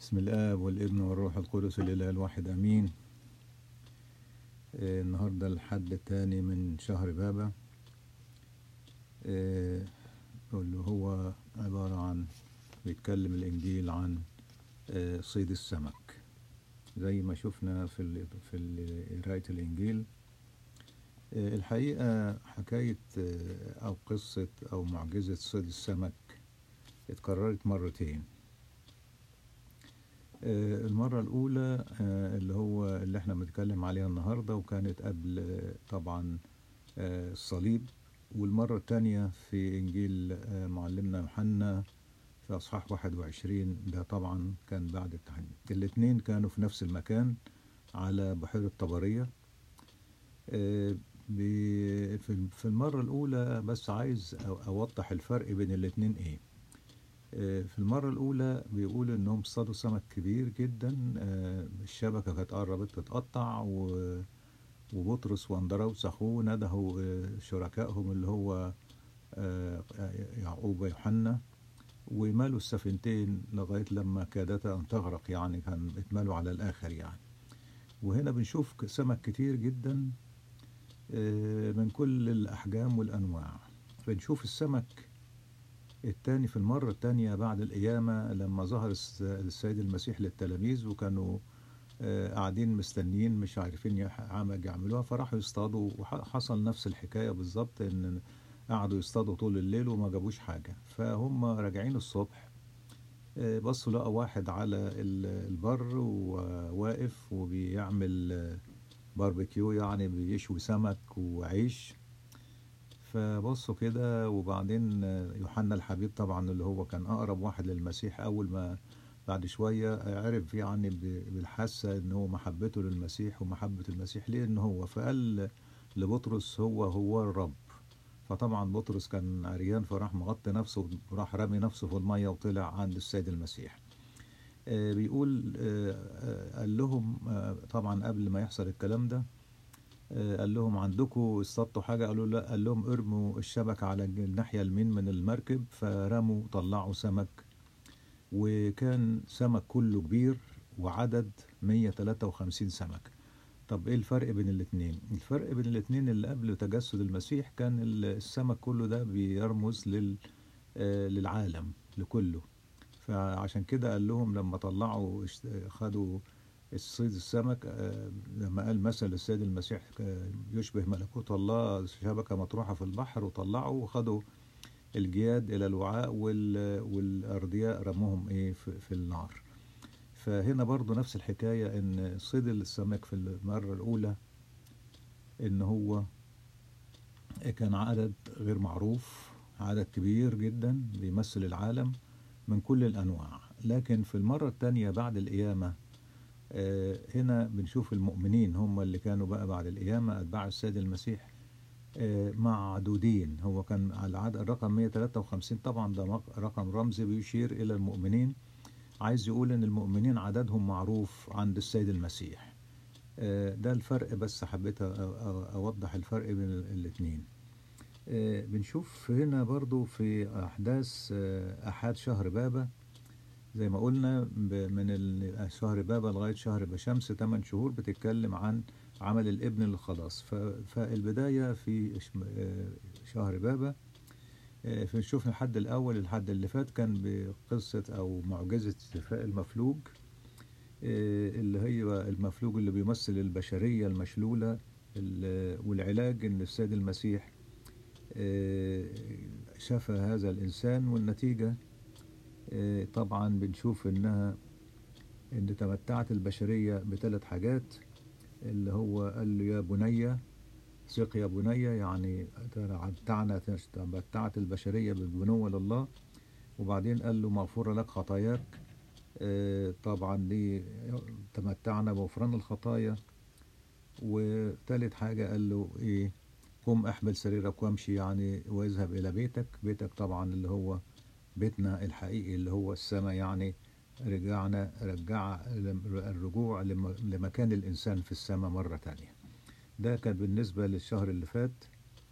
بسم الآب والابن والروح القدس الإله الواحد أمين آه، النهاردة الحد الثاني من شهر بابا آه، واللي هو عبارة عن بيتكلم الإنجيل عن آه، صيد السمك زي ما شفنا في ال في ال- قراية الإنجيل آه، الحقيقة حكاية آه، أو قصة أو معجزة صيد السمك اتكررت مرتين آه، المرة الأولى آه، اللي هو اللي احنا بنتكلم عليها النهاردة وكانت قبل آه، طبعا آه، الصليب والمرة التانية في إنجيل آه، معلمنا يوحنا في أصحاح 21 ده طبعا كان بعد التحديد الاتنين كانوا في نفس المكان على بحيرة طبرية آه، ب- في في المرة الأولى بس عايز أو- أوضح الفرق بين الاتنين إيه آه، في المرة الأولى بيقول إنهم صادوا سمك كبير جدا آه، الشبكة كانت قربت تتقطع و- وبطرس واندراوس أخوه ندهوا آه، شركائهم اللي هو آه، يعقوب ويوحنا ومالوا السفينتين لغاية لما كادتا أن تغرق يعني كان اتمالوا على الآخر يعني وهنا بنشوف ك- سمك كتير جدا آه، من كل الأحجام والأنواع بنشوف السمك التاني في المرة التانية بعد القيامة لما ظهر الس- السيد المسيح للتلاميذ وكانوا آه، قاعدين مستنيين مش عارفين يح- عمل يعملوها فراحوا يصطادوا وحصل نفس الحكاية بالظبط ان قعدوا يصطادوا طول الليل وما جابوش حاجة فهم راجعين الصبح آه، بصوا لقوا واحد على ال- البر وواقف وبيعمل آه، باربيكيو يعني بيشوي سمك وعيش فبصوا كده وبعدين يوحنا الحبيب طبعا اللي هو كان أقرب واحد للمسيح أول ما بعد شوية عرف يعني ب- بالحاسة إن هو محبته للمسيح ومحبة المسيح ليه إن هو فقال لبطرس هو هو الرب فطبعا بطرس كان عريان فراح مغطي نفسه وراح رامي نفسه في المية وطلع عند السيد المسيح آه، بيقول آه، آه، قال لهم آه، طبعا قبل ما يحصل الكلام ده آه، قال لهم عندكم اصطادتوا حاجة قالوا لا قال لهم ارموا الشبكة على الج- الناحية اليمين من المركب فرموا طلعوا سمك وكان سمك كله كبير وعدد 153 سمك طب ايه الفرق بين الاتنين الفرق بين الاتنين اللي قبل تجسد المسيح كان ال- السمك كله ده بيرمز لل آه، للعالم لكله فعشان كده قال لهم لما طلعوا اشت- خدوا الصيد السمك آه، لما قال مثل السيد المسيح آه، يشبه ملكوت الله شبكة مطروحة في البحر وطلعوا وخدوا الجياد إلى الوعاء وال- والأردياء رموهم إيه في, في النار فهنا برضو نفس الحكاية إن صيد السمك في المرة الأولى إن هو كان عدد غير معروف عدد كبير جدا بيمثل العالم من كل الأنواع لكن في المرة الثانية بعد القيامة آه، هنا بنشوف المؤمنين هم اللي كانوا بقى بعد القيامة أتباع السيد المسيح آه، معدودين هو كان على العدد الرقم 153 طبعا ده مق- رقم رمزي بيشير إلى المؤمنين عايز يقول إن المؤمنين عددهم معروف عند السيد المسيح آه، ده الفرق بس حبيت أ- أ- أوضح الفرق بين ال- الاتنين آه، بنشوف هنا برضو في أحداث آه، أحد شهر بابا زي ما قلنا ب- من ال- شهر بابا لغاية شهر بشمس 8 شهور بتتكلم عن عمل الابن للخلاص ف- فالبداية في ش- آه، شهر بابا آه، فنشوف الحد الأول الحد اللي فات كان بقصة أو معجزة شفاء المفلوج آه، اللي هي المفلوج اللي بيمثل البشرية المشلولة ال- والعلاج إن السيد المسيح آه، شفى هذا الإنسان والنتيجة آه، طبعا بنشوف إنها إن تمتعت البشرية بثلاث حاجات اللي هو قال له يا بني ثق يا بني يعني تمتعنا تمتعت البشرية بالبنوة لله وبعدين قال له مغفورة لك خطاياك آه، طبعا دي تمتعنا بغفران الخطايا وتالت حاجة قال له ايه قم احمل سريرك وامشي يعني واذهب الى بيتك بيتك طبعا اللي هو بيتنا الحقيقي اللي هو السماء يعني رجعنا رجع الرجوع لم- لمكان الانسان في السماء مرة تانية ده كان بالنسبة للشهر اللي فات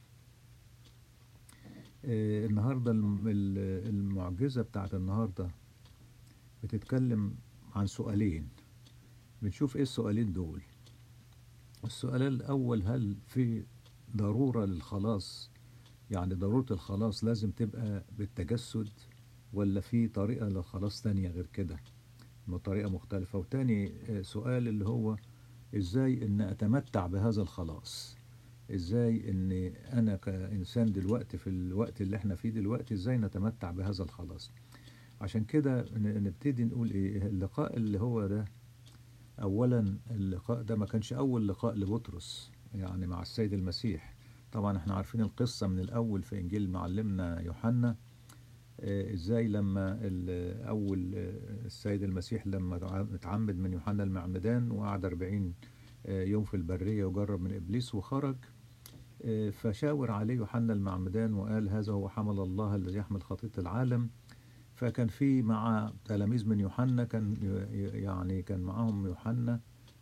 آه، النهاردة الم- ال- المعجزة بتاعت النهاردة بتتكلم عن سؤالين بنشوف ايه السؤالين دول السؤال الأول هل في ضرورة للخلاص يعني ضرورة الخلاص لازم تبقى بالتجسد ولا في طريقة للخلاص تانية غير كده بطريقة مختلفة وتاني آه، سؤال اللي هو ازاي ان اتمتع بهذا الخلاص ازاي ان انا كانسان دلوقتي في الوقت اللي احنا فيه دلوقتي ازاي نتمتع بهذا الخلاص عشان كده ن- نبتدي نقول ايه اللقاء اللي هو ده اولا اللقاء ده ما كانش اول لقاء لبطرس يعني مع السيد المسيح طبعا احنا عارفين القصة من الاول في انجيل معلمنا يوحنا آه، ازاي لما ال- اول آه، السيد المسيح لما تع- اتعمد من يوحنا المعمدان وقعد 40 آه، يوم في البرية وجرب من ابليس وخرج آه، فشاور عليه يوحنا المعمدان وقال هذا هو حمل الله الذي يحمل خطية العالم فكان في مع تلاميذ من يوحنا كان ي- ي- يعني كان معاهم يوحنا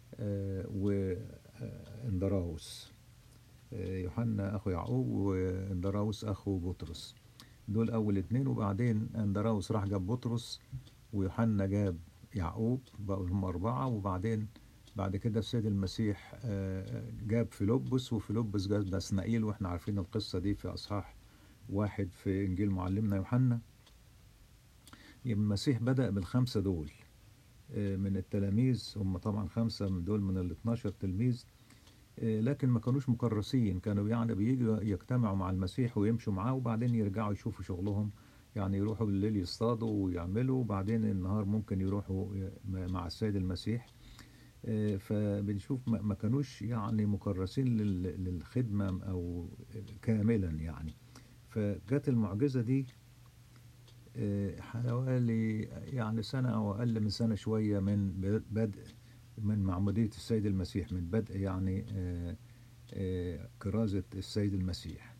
واندراوس يوحنا اخو يعقوب واندراوس اخو بطرس دول اول اتنين وبعدين اندراوس راح جاب بطرس ويوحنا جاب يعقوب بقوا هم اربعه وبعدين بعد كده السيد المسيح آه، جاب فيلبس وفيلبس جاب نسنائيل واحنا عارفين القصه دي في اصحاح واحد في انجيل معلمنا يوحنا يبقى المسيح بدأ بالخمسه دول آه، من التلاميذ هم طبعا خمسه من دول من ال 12 تلميذ آه، لكن ما كانوش مكرسين كانوا يعني بيجوا يجتمعوا مع المسيح ويمشوا معاه وبعدين يرجعوا يشوفوا شغلهم يعني يروحوا بالليل يصطادوا ويعملوا وبعدين النهار ممكن يروحوا ي- مع السيد المسيح آه، فبنشوف ما ما كانوش يعني مكرسين لل- للخدمة أو كاملا يعني فجت المعجزة دي آه، حوالي يعني سنة أو أقل من سنة شوية من بدء من معمودية السيد المسيح من بدء يعني آه، آه، كرازة السيد المسيح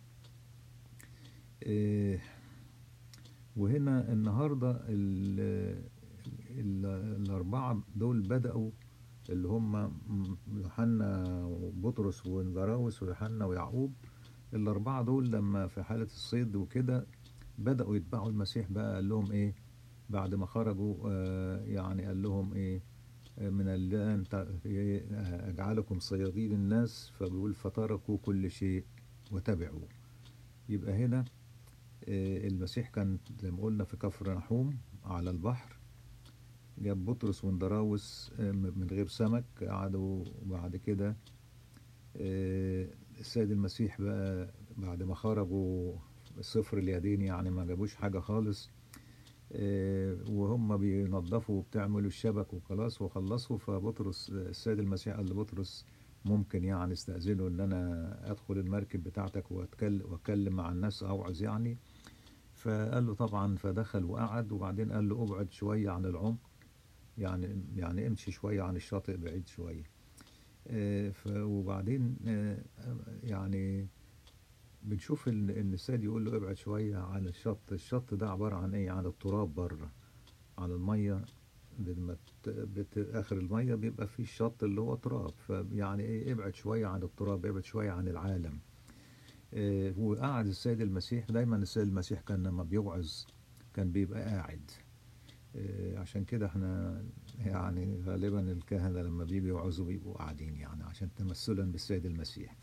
آه، وهنا النهاردة ال- ال- الأربعة دول بدأوا اللي هم يوحنا وبطرس وندراوس ويوحنا ويعقوب الأربعة دول لما في حالة الصيد وكده بدأوا يتبعوا المسيح بقى قال لهم إيه بعد ما خرجوا آه، يعني قال لهم إيه آه، من الآن تع- إيه، آه، أجعلكم صيادين الناس فبيقول فتركوا كل شيء وتبعوا يبقى هنا آه، المسيح كان زي ما قلنا في كفر نحوم على البحر جاب بطرس وندراوس آه، م- من غير سمك قعدوا وبعد كده آه، السيد المسيح بقى بعد ما خرجوا صفر اليدين يعني ما جابوش حاجة خالص آه، وهم بينظفوا وبتعملوا الشبك وخلاص وخلصوا فبطرس السيد المسيح قال لبطرس ممكن يعني استأذنه ان انا ادخل المركب بتاعتك واتكلم واتكلم مع الناس اوعظ يعني فقال له طبعا فدخل وقعد وبعدين قال له ابعد شوية عن العمق يعني يعني امشي شوية عن الشاطئ بعيد شوية آه، ف- وبعدين آه، يعني بنشوف ان ان السيد يقول له ابعد شوية عن الشط الشط ده عبارة عن ايه عن التراب بره عن المية لما ت- بت... اخر المية بيبقى فيه الشط اللي هو تراب فيعني ايه ابعد شوية عن التراب ابعد شوية عن العالم آه، وقعد السيد المسيح دايما السيد المسيح كان لما بيوعظ كان بيبقى قاعد آه، عشان كده احنا يعني غالبا الكهنة لما بيجوا يوعظوا بيبقوا قاعدين يعني عشان تمثلا بالسيد المسيح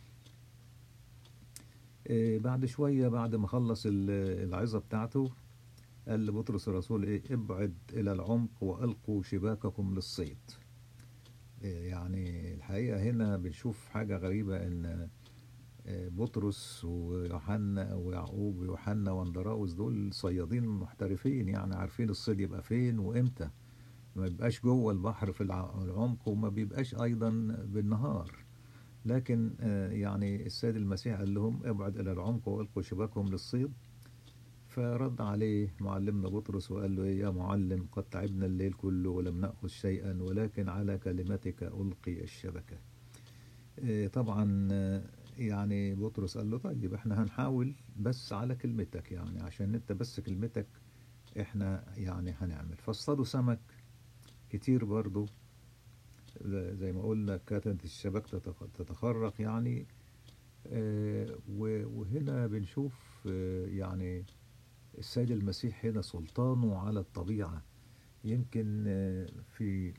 آه، بعد شوية بعد ما خلص ال- العظة بتاعته قال لبطرس الرسول ايه ابعد الى العمق والقوا شباككم للصيد إيه يعني الحقيقة هنا بنشوف حاجة غريبة ان آه، بطرس ويوحنا ويعقوب ويوحنا واندراوس دول صيادين محترفين يعني عارفين الصيد يبقى فين وامتى ما بيبقاش جوه البحر في الع- العمق وما بيبقاش ايضا بالنهار لكن آه، يعني السيد المسيح قال لهم ابعد الى العمق والقوا شباكهم للصيد فرد عليه معلمنا بطرس وقال له إيه يا معلم قد تعبنا الليل كله ولم نأخذ شيئا ولكن على كلمتك ألقي الشبكة إيه طبعا آه، يعني بطرس قال له طيب احنا هنحاول بس على كلمتك يعني عشان انت بس كلمتك احنا يعني هنعمل فاصطادوا سمك كتير برضو زي ما قلنا كانت الشبك تتخ- تتخرق يعني آه، و- وهنا بنشوف آه، يعني السيد المسيح هنا سلطانه على الطبيعة يمكن آه، في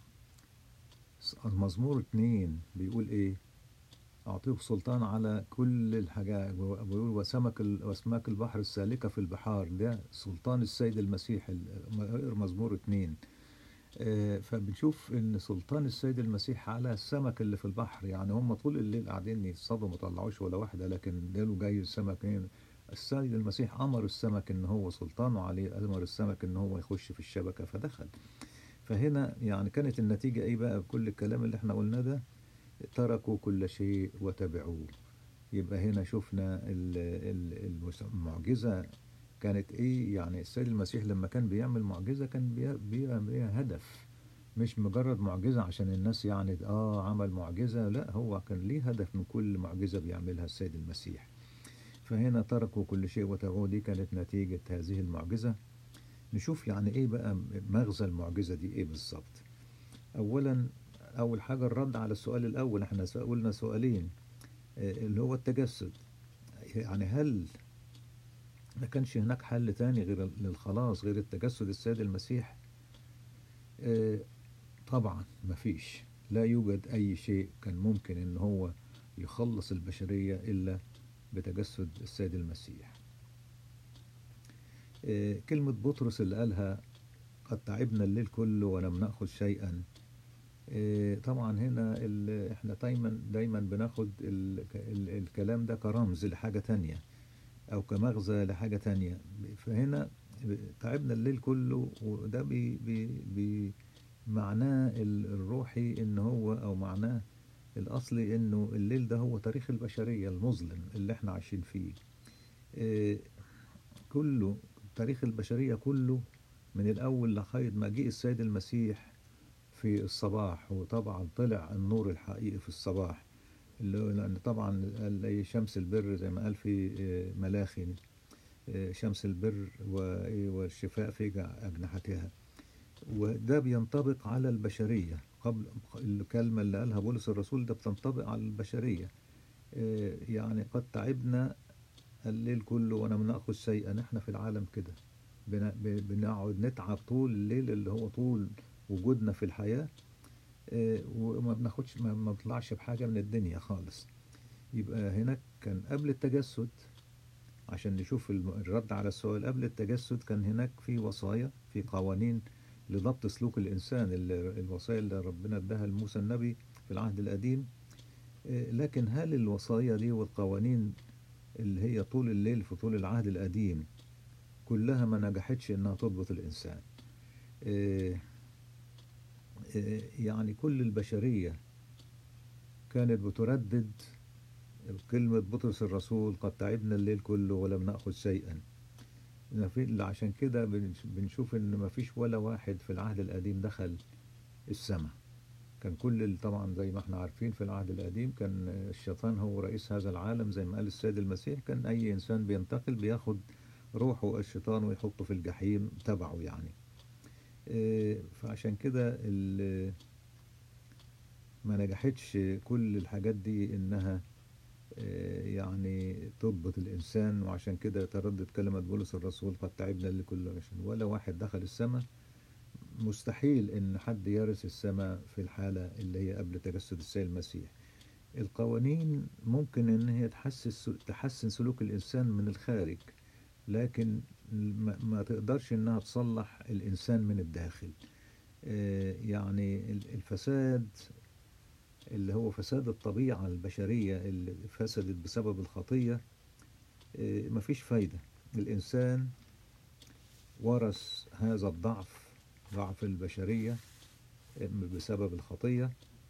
مزمور اتنين بيقول ايه أعطيه سلطان على كل الحاجات بيقول وسمك ال- وأسماك البحر السالكة في البحار ده سلطان السيد المسيح ال- اقرا مزمور اتنين آه، فبنشوف ان سلطان السيد المسيح على السمك اللي في البحر يعني هم طول الليل قاعدين يصطادوا ما طلعوش ولا واحده لكن داله جاي السمك هنا السيد المسيح امر السمك ان هو سلطانه عليه امر السمك ان هو يخش في الشبكه فدخل فهنا يعني كانت النتيجه ايه بقى بكل الكلام اللي احنا قلناه ده تركوا كل شيء وتبعوه يبقى هنا شفنا ال- ال- المس- المعجزه كانت ايه يعني السيد المسيح لما كان بيعمل معجزة كان بيها, بيها, بيها هدف مش مجرد معجزة عشان الناس يعني اه عمل معجزة لا هو كان ليه هدف من كل معجزة بيعملها السيد المسيح فهنا تركوا كل شيء وتبعوه دي كانت نتيجة هذه المعجزة نشوف يعني ايه بقى مغزى المعجزة دي ايه بالظبط اولا اول حاجة الرد على السؤال الاول احنا قلنا سؤالين آه، اللي هو التجسد يعني هل ما كانش هناك حل تاني غير للخلاص غير التجسد السيد المسيح آه، طبعا مفيش لا يوجد أي شيء كان ممكن إن هو يخلص البشرية إلا بتجسد السيد المسيح آه، كلمة بطرس اللي قالها قد تعبنا الليل كله ولم نأخذ شيئا آه، طبعا هنا ال- احنا دايما دايما بناخد ال ال الكلام ده كرمز لحاجة تانية او كمغزى لحاجة تانية فهنا تعبنا الليل كله وده بي بي بي معناه ال- الروحي ان هو او معناه الاصلي انه الليل ده هو تاريخ البشرية المظلم اللي احنا عايشين فيه إيه، كله تاريخ البشرية كله من الاول لغاية مجيء السيد المسيح في الصباح وطبعا طلع النور الحقيقي في الصباح اللي هو لأن طبعا قال أي شمس البر زي ما قال في آه، ملاخي آه، شمس البر و- والشفاء في جع- أجنحتها وده بينطبق على البشرية قبل الكلمة اللي قالها بولس الرسول ده بتنطبق على البشرية آه، يعني قد تعبنا الليل كله ولم نأخذ شيئا احنا في العالم كده بن- ب- بنقعد نتعب طول الليل اللي هو طول وجودنا في الحياة آه، وما بناخدش ما ما بنطلعش بحاجة من الدنيا خالص يبقى هناك كان قبل التجسد عشان نشوف الم- الرد على السؤال قبل التجسد كان هناك في وصايا في قوانين لضبط سلوك الإنسان ال- الوصايا اللي ربنا اداها لموسى النبي في العهد القديم آه، لكن هل الوصايا دي والقوانين اللي هي طول الليل في طول العهد القديم كلها ما نجحتش انها تضبط الإنسان آه، آه، يعني كل البشرية كانت بتردد كلمة بطرس الرسول قد تعبنا الليل كله ولم نأخذ شيئا ما في- عشان كده بنش- بنشوف ان ما فيش ولا واحد في العهد القديم دخل السماء كان كل ال- طبعا زي ما احنا عارفين في العهد القديم كان الشيطان هو رئيس هذا العالم زي ما قال السيد المسيح كان اي انسان بينتقل بياخد روحه الشيطان ويحطه في الجحيم تبعه يعني إيه، فعشان كده ال- ما نجحتش كل الحاجات دي انها آه، يعني تضبط الإنسان وعشان كده تردد كلمة بولس الرسول قد تعبنا لكل عشان ولا واحد دخل السماء مستحيل إن حد يرث السماء في الحالة اللي هي قبل تجسد السيد المسيح القوانين ممكن إن هي تحسن تحسن سلوك الإنسان من الخارج لكن ما ما تقدرش إنها تصلح الإنسان من الداخل آه، يعني ال- الفساد اللي هو فساد الطبيعة البشرية اللي فسدت بسبب الخطية آه، مفيش فايدة الإنسان ورث هذا الضعف ضعف البشرية آه، بسبب الخطية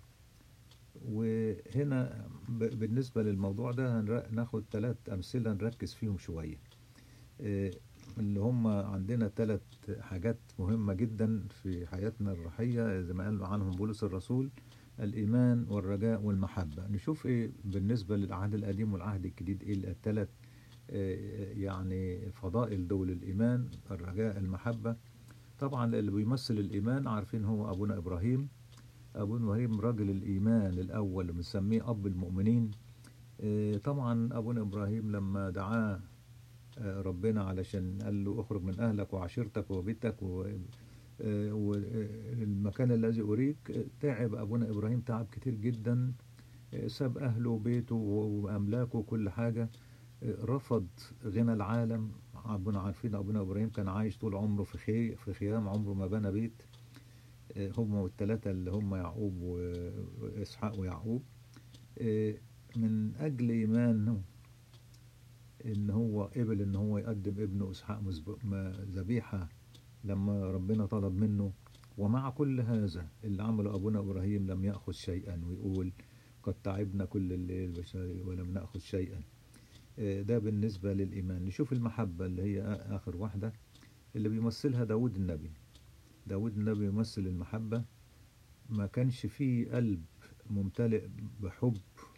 وهنا ب- بالنسبة للموضوع ده هنر- ناخد ثلاث أمثلة نركز فيهم شوية آه، اللي هم عندنا ثلاث حاجات مهمة جدا في حياتنا الروحية زي ما قال عنهم بولس الرسول الإيمان والرجاء والمحبة نشوف إيه بالنسبة للعهد القديم والعهد الجديد إيه الثلاث يعني فضائل دول الإيمان الرجاء المحبة طبعا اللي بيمثل الإيمان عارفين هو أبونا إبراهيم أبونا إبراهيم راجل الإيمان الأول بنسميه أب المؤمنين آه، طبعا أبونا إبراهيم لما دعاه آه، ربنا علشان قال له اخرج من أهلك وعشيرتك وبيتك و- آه، والمكان الذي أريك آه، تعب أبونا إبراهيم تعب كتير جدا آه، ساب أهله وبيته وأملاكه وكل حاجة آه، رفض غنى العالم أبونا عارفين أبونا إبراهيم كان عايش طول عمره في خي في خيام عمره ما بنى بيت آه، هم والثلاثة اللي هم يعقوب و- وإسحاق ويعقوب آه، من أجل إيمانه إن هو قبل إن هو يقدم ابنه إسحاق مذب- ما- ذبيحة لما ربنا طلب منه ومع كل هذا اللي عمله أبونا إبراهيم لم يأخذ شيئا ويقول قد تعبنا كل الليل بشر ولم نأخذ شيئا آه، ده بالنسبة للإيمان نشوف المحبة اللي هي آ- آخر واحدة اللي بيمثلها داود النبي داود النبي يمثل المحبة ما كانش فيه قلب ممتلئ بحب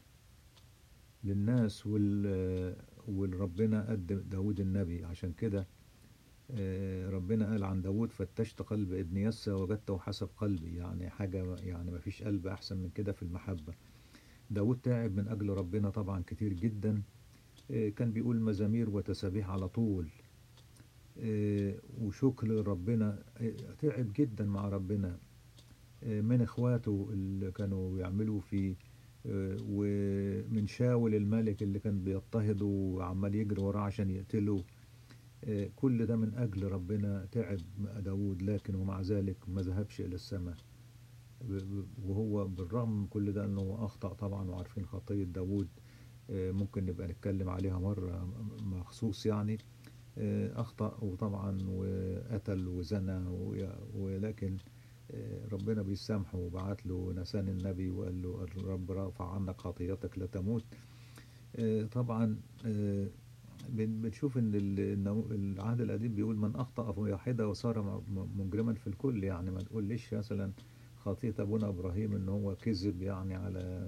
للناس وال والربنا قد داود النبي عشان كده آه، ربنا قال عن داود فتشت قلب ابن يسى وجدته حسب قلبي يعني حاجة يعني ما فيش قلب أحسن من كده في المحبة داود تعب من أجل ربنا طبعا كتير جدا آه، كان بيقول مزامير وتسابيح على طول آه، وشكر لربنا آه، تعب جدا مع ربنا آه، من اخواته اللي كانوا بيعملوا فيه آه، ومن شاول الملك اللي كان بيضطهده وعمال يجري وراه عشان يقتله آه، كل ده من أجل ربنا تعب داود لكن ومع ذلك ما ذهبش إلى السماء ب- ب- وهو بالرغم من كل ده أنه أخطأ طبعا وعارفين خطية داود آه، ممكن نبقى نتكلم عليها مرة مخصوص يعني آه، أخطأ وطبعا وقتل وزنى ويا- ولكن آه، ربنا بيسامحه وبعت له نسان النبي وقال له الرب رافع عنك خطيئتك لا تموت آه، طبعا آه، بن- بنشوف ان ال- إن العهد القديم بيقول من اخطا في واحده وصار م- م- مجرما في الكل يعني ما تقوليش مثلا خطيئه ابونا ابراهيم ان هو كذب يعني على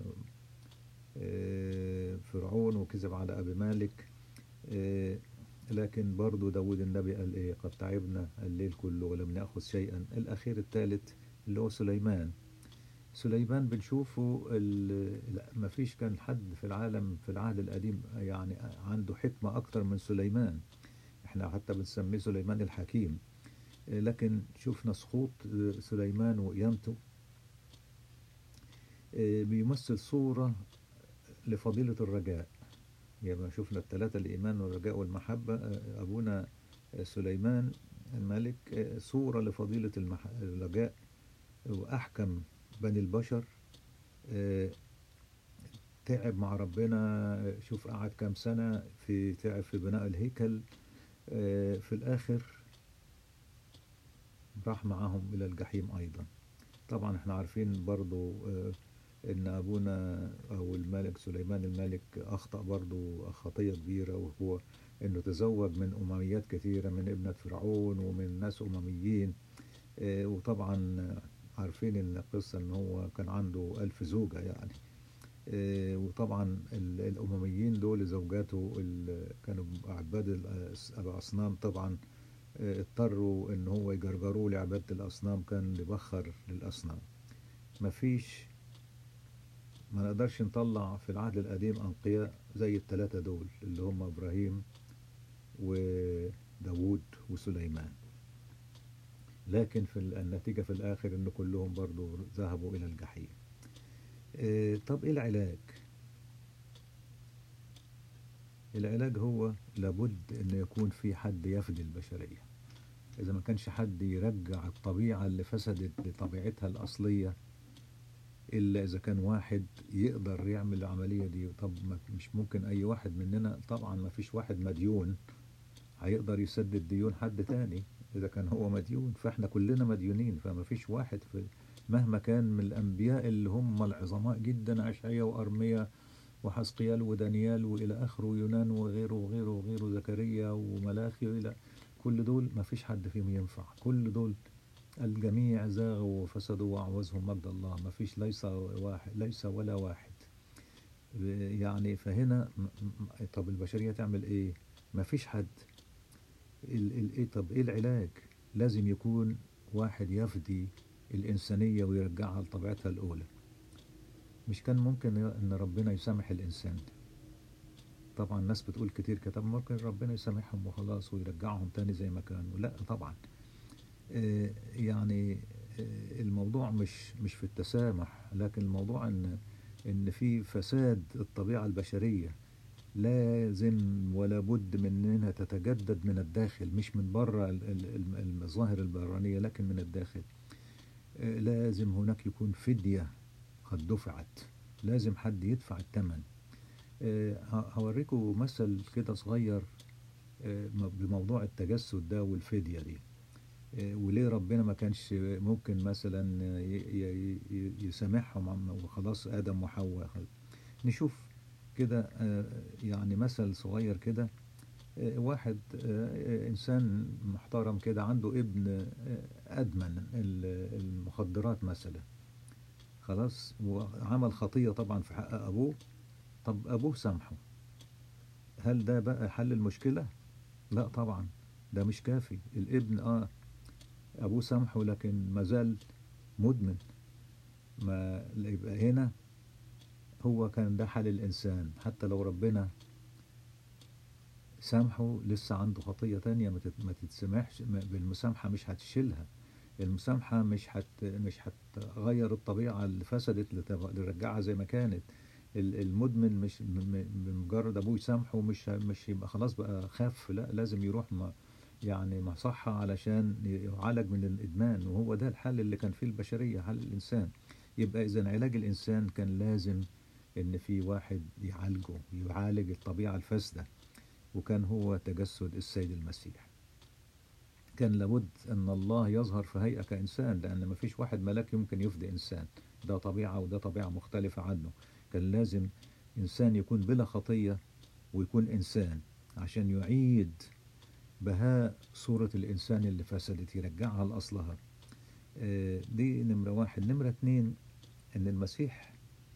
آه، فرعون وكذب على ابي مالك آه، لكن برضو داود النبي قال ايه قد تعبنا الليل كله ولم ناخذ شيئا الاخير الثالث اللي هو سليمان سليمان بنشوفه ال- لا ما فيش كان حد في العالم في العهد القديم يعني عنده حكمة أكتر من سليمان احنا حتى بنسميه سليمان الحكيم آه، لكن شفنا سقوط آه، سليمان وقيامته آه، بيمثل صورة لفضيلة الرجاء يبقى شفنا الثلاثة الإيمان والرجاء والمحبة آه، أبونا آه، سليمان الملك آه، صورة لفضيلة المح... الرجاء وأحكم بني البشر آه، تعب مع ربنا آه، شوف قعد كام سنة في تعب في بناء الهيكل آه، في الآخر راح معاهم إلى الجحيم أيضا طبعا احنا عارفين برضو آه، ان ابونا او الملك سليمان الملك اخطأ برضو خطية كبيرة وهو انه تزوج من امميات كثيرة من ابنة فرعون ومن ناس امميين آه، وطبعا عارفين ان القصة ان هو كان عنده الف زوجة يعني آه، وطبعا ال- الامميين دول زوجاته ال- كانوا عباد الأس- الاصنام طبعا آه، اضطروا ان هو يجرجروه لعبادة الاصنام كان بيبخر للاصنام مفيش ما نقدرش نطلع في العهد القديم أنقياء زي الثلاثة دول اللي هم إبراهيم وداود وسليمان لكن في ال- النتيجة في الآخر إن كلهم برضو ذهبوا إلى الجحيم إيه، طب إيه العلاج؟ العلاج هو لابد إن يكون في حد يفدي البشرية إذا ما كانش حد يرجع الطبيعة اللي فسدت لطبيعتها الأصلية إلا إذا كان واحد يقدر يعمل العملية دي طب ما مش ممكن أي واحد مننا طبعا ما فيش واحد مديون هيقدر يسدد ديون حد تاني إذا كان هو مديون فإحنا كلنا مديونين فما فيش واحد في مهما كان من الأنبياء اللي هم العظماء جدا أشعيا وأرميا وحسقيال ودانيال وإلى آخره ويونان وغيره وغيره وغيره زكريا وملاخي وإلى كل دول ما فيش حد فيهم ينفع كل دول الجميع زاغوا وفسدوا وأعوزهم مجد الله ما فيش ليس واحد ليس ولا واحد يعني فهنا م- م- طب البشرية تعمل ايه ما فيش حد ال ال ايه طب ايه العلاج لازم يكون واحد يفدي الإنسانية ويرجعها لطبيعتها الأولى مش كان ممكن ان ربنا يسامح الإنسان طبعا الناس بتقول كتير كده طب ممكن ربنا يسامحهم وخلاص ويرجعهم تاني زي ما كانوا لا طبعا آه، يعني آه، الموضوع مش مش في التسامح لكن الموضوع ان ان في فساد الطبيعة البشرية لازم ولا بد من انها تتجدد من الداخل مش من بره ال- ال- ال- المظاهر البرانية لكن من الداخل آه، لازم هناك يكون فدية قد دفعت لازم حد يدفع الثمن آه، ه- هوريكم مثل كده صغير آه، م- بموضوع التجسد ده والفدية دي آه، وليه ربنا ما كانش ممكن مثلا ي- ي- ي- يسامحهم عم- وخلاص آدم وحواء نشوف كده آه، يعني مثل صغير كده آه، واحد آه، إنسان محترم كده عنده ابن آه، أدمن ال- المخدرات مثلا خلاص وعمل خطية طبعا في حق أبوه طب أبوه سامحه هل ده بقى حل المشكلة؟ لا طبعا ده مش كافي الابن اه ابوه سامحه لكن مازال مدمن ما يبقى هنا هو كان ده حال الانسان حتى لو ربنا سامحه لسه عنده خطية تانية ما تت- ما تتسامحش ما- بالمسامحة مش هتشيلها المسامحة مش هت مش هتغير الطبيعة اللي فسدت لتغ- لرجعها زي ما كانت ال- المدمن مش م- م- بمجرد ابوه يسامحه مش ه- مش يبقى خلاص بقى خف لا لازم يروح ما يعني مصحة علشان يعالج من الإدمان وهو ده الحل اللي كان فيه البشرية حل الإنسان يبقى إذا علاج الإنسان كان لازم إن في واحد يعالجه يعالج الطبيعة الفاسدة وكان هو تجسد السيد المسيح كان لابد أن الله يظهر في هيئة كإنسان لأن مفيش واحد ملاك يمكن يفدي إنسان ده طبيعة وده طبيعة مختلفة عنه كان لازم إنسان يكون بلا خطية ويكون إنسان عشان يعيد بهاء صورة الإنسان اللي فسدت يرجعها لأصلها آه، دي نمرة واحد نمرة اتنين إن المسيح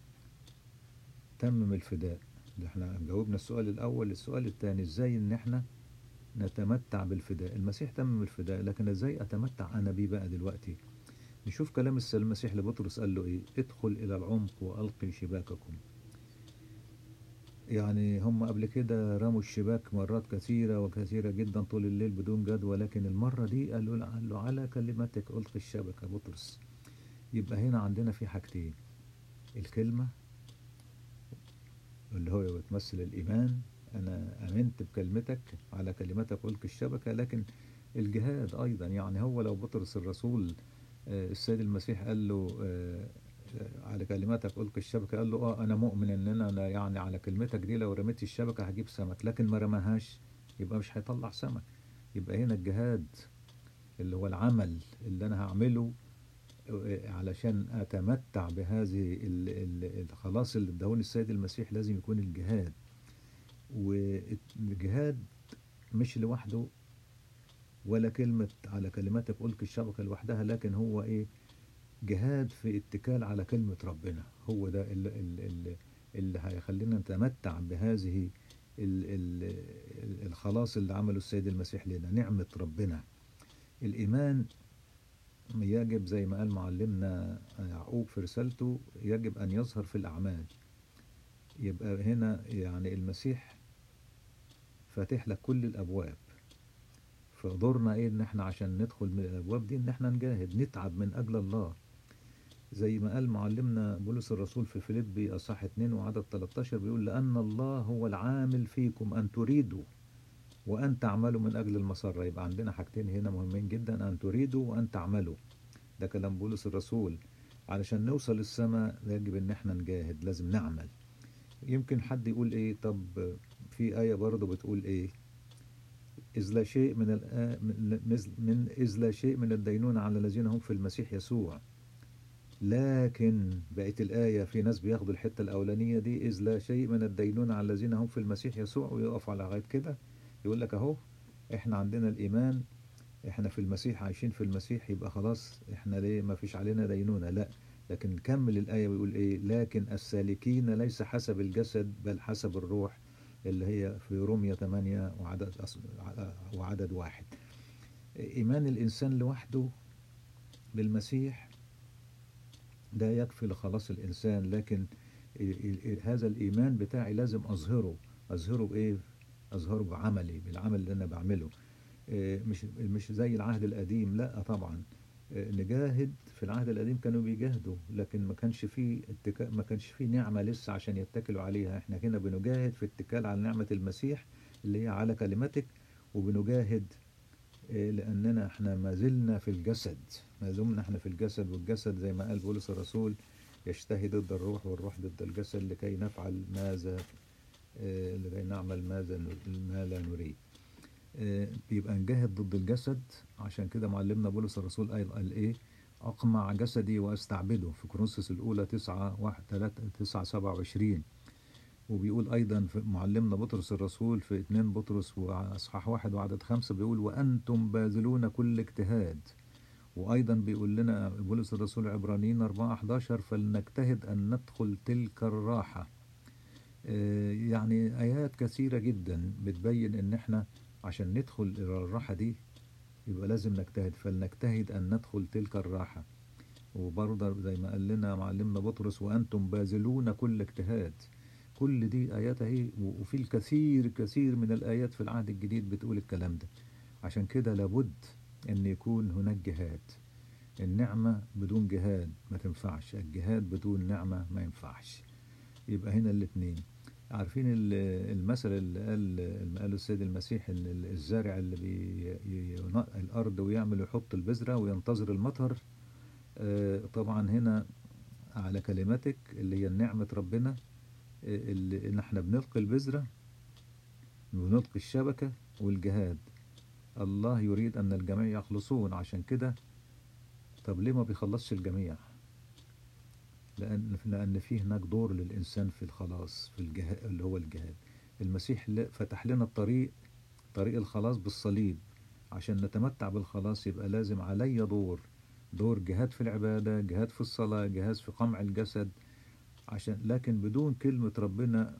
تمم الفداء ده احنا جاوبنا السؤال الأول السؤال الثاني إزاي إن احنا نتمتع بالفداء المسيح تمم الفداء لكن إزاي أتمتع أنا بيه بقى دلوقتي نشوف كلام السيد المسيح لبطرس قال له إيه ادخل إلى العمق وألقي شباككم يعني هم قبل كده رموا الشباك مرات كثيرة وكثيرة جدا طول الليل بدون جدوى لكن المرة دي قالوا له قال له على كلمتك ألقي الشبكة بطرس يبقى هنا عندنا في حاجتين الكلمة اللي هو بتمثل الإيمان أنا آمنت بكلمتك على كلمتك ألقي الشبكة لكن الجهاد أيضا يعني هو لو بطرس الرسول آه، السيد المسيح قال له آه، آه، على كلماتك ألقي الشبكة قال له اه انا مؤمن ان انا أنا يعني على كلمتك دي لو رميت الشبكة هجيب سمك لكن ما رماهاش يبقى مش هيطلع سمك يبقى هنا الجهاد اللي هو العمل اللي انا هعمله آه، علشان اتمتع بهذه ال- ال- الخلاص اللي ادهوني السيد المسيح لازم يكون الجهاد والجهاد مش لوحده ولا كلمة على كلماتك ألقي الشبكة لوحدها لكن هو إيه جهاد في اتكال على كلمة ربنا هو ده اللي, اللي, اللي هيخلينا نتمتع بهذه ال ال الخلاص اللي عمله السيد المسيح لنا نعمة ربنا الإيمان يجب زي ما قال معلمنا يعقوب في رسالته يجب أن يظهر في الأعمال يبقى هنا يعني المسيح فاتح لك كل الأبواب فدورنا ايه ان احنا عشان ندخل من الابواب دي ان احنا نجاهد نتعب من اجل الله زي ما قال معلمنا بولس الرسول في فيليبي اصحاح 2 وعدد 13 بيقول لان الله هو العامل فيكم ان تريدوا وان تعملوا من اجل المسره يبقى عندنا حاجتين هنا مهمين جدا ان تريدوا وان تعملوا ده كلام بولس الرسول علشان نوصل السماء يجب ان احنا نجاهد لازم نعمل يمكن حد يقول ايه طب في آية برضه بتقول ايه إذ لا شيء من الآ... من مثل- من إذ لا شيء من الدينونة على الذين هم في المسيح يسوع لكن بقت الآية في ناس بياخدوا الحتة الأولانية دي إذ لا شيء من الدينونة على الذين هم في المسيح يسوع ويقف على لغاية كده يقول لك أهو إحنا عندنا الإيمان إحنا في المسيح عايشين في المسيح يبقى خلاص إحنا ليه ما فيش علينا دينونة لا لكن نكمل الآية ويقول إيه لكن السالكين ليس حسب الجسد بل حسب الروح اللي هي في رومية 8 وعدد أص- وعدد واحد إيمان الإنسان لوحده بالمسيح ده يكفي لخلاص الإنسان لكن ال- ال- ال- هذا الإيمان بتاعي لازم أظهره أظهره بإيه؟ أظهره بعملي بالعمل اللي أنا بعمله آه، مش مش زي العهد القديم لا طبعا آه، نجاهد في العهد القديم كانوا بيجاهدوا لكن ما كانش فيه اتكا... ما كانش فيه نعمة لسه عشان يتكلوا عليها احنا هنا بنجاهد في اتكال على نعمة المسيح اللي هي على كلمتك وبنجاهد آه، لأننا احنا ما زلنا في الجسد ما زلنا احنا في الجسد والجسد زي ما قال بولس الرسول يشتهي ضد الروح والروح ضد الجسد لكي نفعل ماذا آه، لكي نعمل ماذا ن- ما لا نريد آه، بيبقى نجاهد ضد الجسد عشان كده معلمنا بولس الرسول قال قال ايه اقمع جسدي واستعبده في كورنثوس الاولى 9 1 3 9 27 وبيقول ايضا في معلمنا بطرس الرسول في 2 بطرس واصحاح واحد وعدد خمسة بيقول وانتم باذلون كل اجتهاد وايضا بيقول لنا بولس الرسول عبرانيين 4 11 فلنجتهد ان ندخل تلك الراحه آه، يعني ايات كثيره جدا بتبين ان احنا عشان ندخل الى الراحه دي يبقى لازم نجتهد فلنجتهد ان ندخل تلك الراحه وبرضه زي ما قال لنا معلمنا بطرس وانتم باذلون كل اجتهاد كل دي ايات اهي و- وفي الكثير كثير من الايات في العهد الجديد بتقول الكلام ده عشان كده لابد ان يكون هناك جهاد النعمة بدون جهاد ما تنفعش الجهاد بدون نعمة ما ينفعش يبقى هنا الاتنين عارفين ال- المثل اللي قال اللي قاله السيد المسيح ان ال- الزارع اللي بينقي الارض ويعمل يحط البذرة وينتظر المطر آه، طبعا هنا على كلمتك اللي هي نعمة ربنا آه، اللي ان احنا بنلقي البذرة ونلقي الشبكة والجهاد الله يريد ان الجميع يخلصون عشان كده طب ليه ما بيخلصش الجميع لأن لأن في هناك دور للإنسان في الخلاص في الجهاد اللي هو الجهاد المسيح ل- فتح لنا الطريق طريق الخلاص بالصليب عشان نتمتع بالخلاص يبقى لازم علي دور دور جهاد في العبادة جهاد في الصلاة جهاد في قمع الجسد عشان لكن بدون كلمة ربنا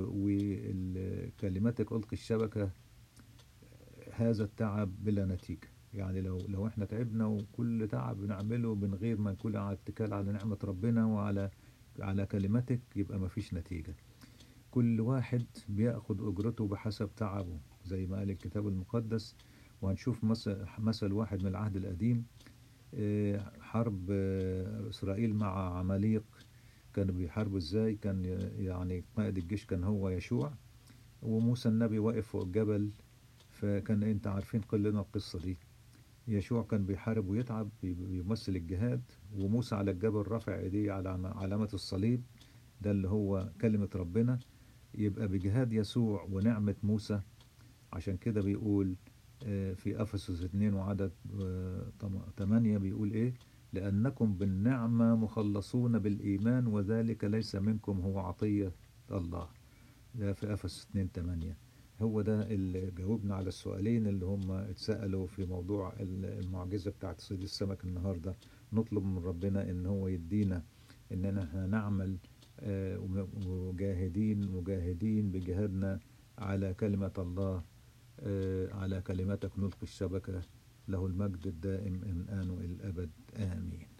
وكلماتك ألقي الشبكة هذا التعب بلا نتيجة يعني لو لو احنا تعبنا وكل تعب بنعمله من غير ما نكون على اتكال على نعمة ربنا وعلى على كلمتك يبقى ما فيش نتيجة كل واحد بياخد أجرته بحسب تعبه زي ما قال الكتاب المقدس وهنشوف مثل, مثل واحد من العهد القديم آه، حرب آه، إسرائيل مع عماليق كانوا بيحاربوا ازاي كان ي- يعني قائد الجيش كان هو يشوع وموسى النبي واقف فوق الجبل فكان انت عارفين كلنا القصة دي يشوع كان بيحارب ويتعب بي- بيمثل الجهاد وموسى على الجبل رافع ايديه على عم- علامة الصليب ده اللي هو كلمة ربنا يبقى بجهاد يسوع ونعمة موسى عشان كده بيقول آه، في أفسس 2 وعدد 8 بيقول إيه لأنكم بالنعمة مخلصون بالإيمان وذلك ليس منكم هو عطية الله ده في أفسس 2 8 هو ده اللي جاوبنا على السؤالين اللي هم اتسألوا في موضوع ال- المعجزة بتاعت صيد السمك النهاردة نطلب من ربنا ان هو يدينا اننا احنا نعمل آه، وم- مجاهدين مجاهدين بجهادنا على كلمة الله آه، على كلمتك نلقي الشبكة له المجد الدائم من آن وإلى الأبد آمين